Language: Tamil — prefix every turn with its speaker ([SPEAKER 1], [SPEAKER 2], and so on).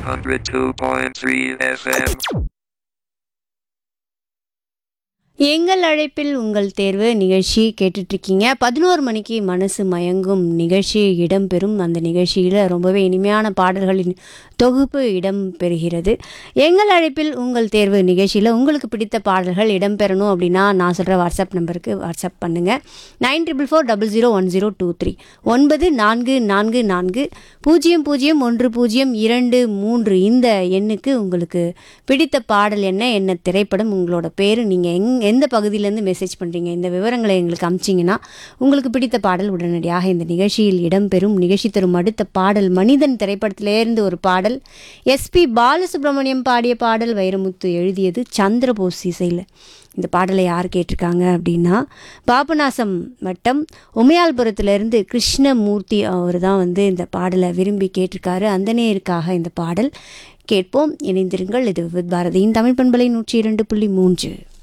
[SPEAKER 1] 102.3 FM.
[SPEAKER 2] எங்கள் அழைப்பில் உங்கள் தேர்வு நிகழ்ச்சி கேட்டுட்ருக்கீங்க பதினோரு மணிக்கு மனசு மயங்கும் நிகழ்ச்சி இடம்பெறும் அந்த நிகழ்ச்சியில் ரொம்பவே இனிமையான பாடல்களின் தொகுப்பு இடம்பெறுகிறது எங்கள் அழைப்பில் உங்கள் தேர்வு நிகழ்ச்சியில் உங்களுக்கு பிடித்த பாடல்கள் இடம்பெறணும் அப்படின்னா நான் சொல்கிற வாட்ஸ்அப் நம்பருக்கு வாட்ஸ்அப் பண்ணுங்கள் nine triple four double zero one zero two three ஒன்பது நான்கு நான்கு நான்கு பூஜ்ஜியம் பூஜ்ஜியம் ஒன்று பூஜ்ஜியம் இரண்டு மூன்று இந்த எண்ணுக்கு உங்களுக்கு பிடித்த பாடல் என்ன என்ன திரைப்படம் உங்களோட பேர் நீங்கள் எங் எந்த பகுதியிலேருந்து மெசேஜ் பண்ணுறீங்க இந்த விவரங்களை எங்களுக்கு அமிச்சிங்கன்னா உங்களுக்கு பிடித்த பாடல் உடனடியாக இந்த நிகழ்ச்சியில் இடம்பெறும் நிகழ்ச்சி தரும் அடுத்த பாடல் மனிதன் திரைப்படத்திலேருந்து ஒரு பாடல் எஸ்பி பாலசுப்ரமணியம் பாடிய பாடல் வைரமுத்து எழுதியது சந்திரபோஸ் இசையில் இந்த பாடலை யார் கேட்டிருக்காங்க அப்படின்னா பாபநாசம் வட்டம் உமையால்புரத்துலேருந்து கிருஷ்ணமூர்த்தி அவர் தான் வந்து இந்த பாடலை விரும்பி கேட்டிருக்காரு அந்த நேருக்காக இந்த பாடல் கேட்போம் இணைந்திருங்கள் இது வித் பாரதியின் தமிழ் பண்பலை நூற்றி இரண்டு புள்ளி மூன்று